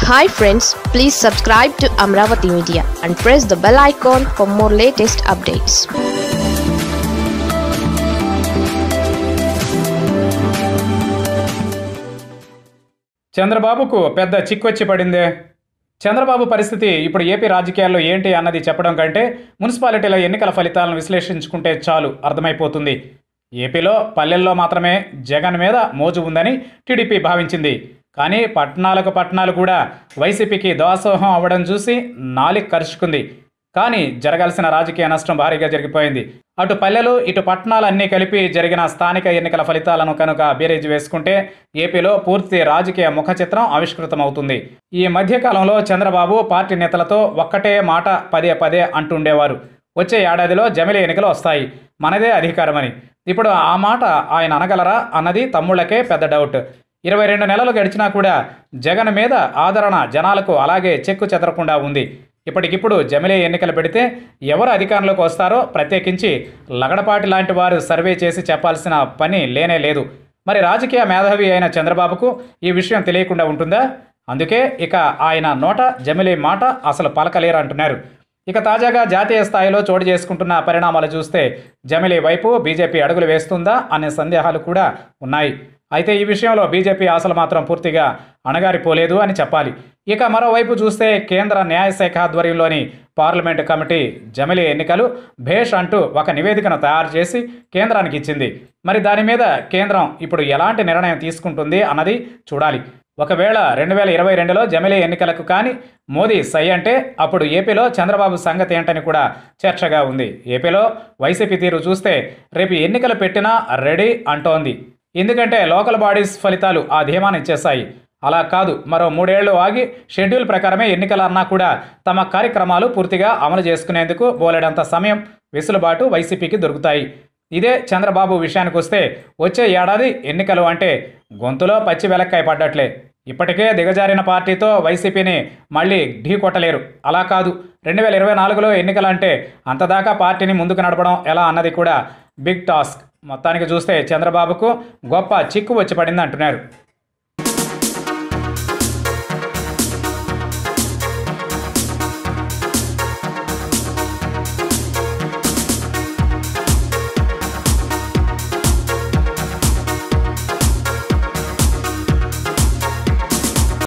hi friends please subscribe to Amaravati media and press the bell icon for more latest updates చంద్రబాబుకు పెద్ద చిక్కొచ్చి పడిందే చంద్రబాబు పరిస్థితి ఇప్పుడు AP రాజకీయాల్లో ఏంటి అన్నది చెప్పడం కంటే మున్సిపాలిటీల ఎన్నికల ఫలితాలను విశ్లేషించుకుంటే చాలు అర్థమైపోతుంది ఏపీలో పల్లెల్లో మాత్రమే జగన్ మీద మోజు ఉందని టీడీపీ భావించింది కానీ పట్టణాలకు పట్టణాలు కూడా వైసీపీకి దోసోహం అవ్వడం చూసి నాలిక్ కరుచుకుంది కానీ జరగాల్సిన రాజకీయ నష్టం భారీగా జరిగిపోయింది అటు పల్లెలు ఇటు పట్టణాలు అన్నీ కలిపి జరిగిన స్థానిక ఎన్నికల ఫలితాలను కనుక బేరేజ్ వేసుకుంటే ఏపీలో పూర్తి రాజకీయ ముఖ చిత్రం ఆవిష్కృతమవుతుంది ఈ మధ్యకాలంలో చంద్రబాబు పార్టీ నేతలతో ఒక్కటే మాట పదే పదే అంటుండేవారు వచ్చే ఏడాదిలో జమిలీ ఎన్నికలు వస్తాయి మనదే అధికారమని ఇప్పుడు ఆ మాట ఆయన అనగలరా అన్నది తమ్ముళ్ళకే పెద్ద డౌట్ ఇరవై రెండు నెలలు గడిచినా కూడా జగన్ మీద ఆదరణ జనాలకు అలాగే చెక్కు చెదరకుండా ఉంది ఇప్పటికిప్పుడు జమిలీ ఎన్నికలు పెడితే ఎవరు అధికారంలోకి వస్తారో ప్రత్యేకించి లగడపాటి లాంటి వారు సర్వే చేసి చెప్పాల్సిన పని లేనే లేదు మరి రాజకీయ మేధావి అయిన చంద్రబాబుకు ఈ విషయం తెలియకుండా ఉంటుందా అందుకే ఇక ఆయన నోట జమిలీ మాట అసలు పలకలేరు అంటున్నారు ఇక తాజాగా జాతీయ స్థాయిలో చోటు చేసుకుంటున్న పరిణామాలు చూస్తే జమిలీ వైపు బీజేపీ అడుగులు వేస్తుందా అనే సందేహాలు కూడా ఉన్నాయి అయితే ఈ విషయంలో బీజేపీ ఆశలు మాత్రం పూర్తిగా అణగారిపోలేదు అని చెప్పాలి ఇక మరోవైపు చూస్తే కేంద్ర న్యాయశాఖ ఆధ్వర్యంలోని పార్లమెంటు కమిటీ జమిలీ ఎన్నికలు భేష్ అంటూ ఒక నివేదికను తయారు చేసి కేంద్రానికి ఇచ్చింది మరి దాని మీద కేంద్రం ఇప్పుడు ఎలాంటి నిర్ణయం తీసుకుంటుంది అన్నది చూడాలి ఒకవేళ రెండు వేల ఇరవై రెండులో జమిలీ ఎన్నికలకు కానీ మోదీ సై అంటే అప్పుడు ఏపీలో చంద్రబాబు సంగతి ఏంటని కూడా చర్చగా ఉంది ఏపీలో వైసీపీ తీరు చూస్తే రేపు ఎన్నికలు పెట్టినా రెడీ అంటోంది ఎందుకంటే లోకల్ బాడీస్ ఫలితాలు ఆ ధీమాను ఇచ్చేశాయి అలా కాదు మరో మూడేళ్లు ఆగి షెడ్యూల్ ప్రకారమే ఎన్నికలన్నా కూడా తమ కార్యక్రమాలు పూర్తిగా అమలు చేసుకునేందుకు బోలెడంత సమయం వెసులుబాటు వైసీపీకి దొరుకుతాయి ఇదే చంద్రబాబు విషయానికి వస్తే వచ్చే ఏడాది ఎన్నికలు అంటే గొంతులో పచ్చి వెలక్కాయ పడ్డట్లే ఇప్పటికే దిగజారిన పార్టీతో వైసీపీని మళ్ళీ ఢీ కొట్టలేరు అలా కాదు రెండు వేల ఇరవై నాలుగులో ఎన్నికలంటే అంతదాకా పార్టీని ముందుకు నడపడం ఎలా అన్నది కూడా బిగ్ టాస్క్ మొత్తానికి చూస్తే చంద్రబాబుకు గొప్ప చిక్కు వచ్చి పడింది అంటున్నారు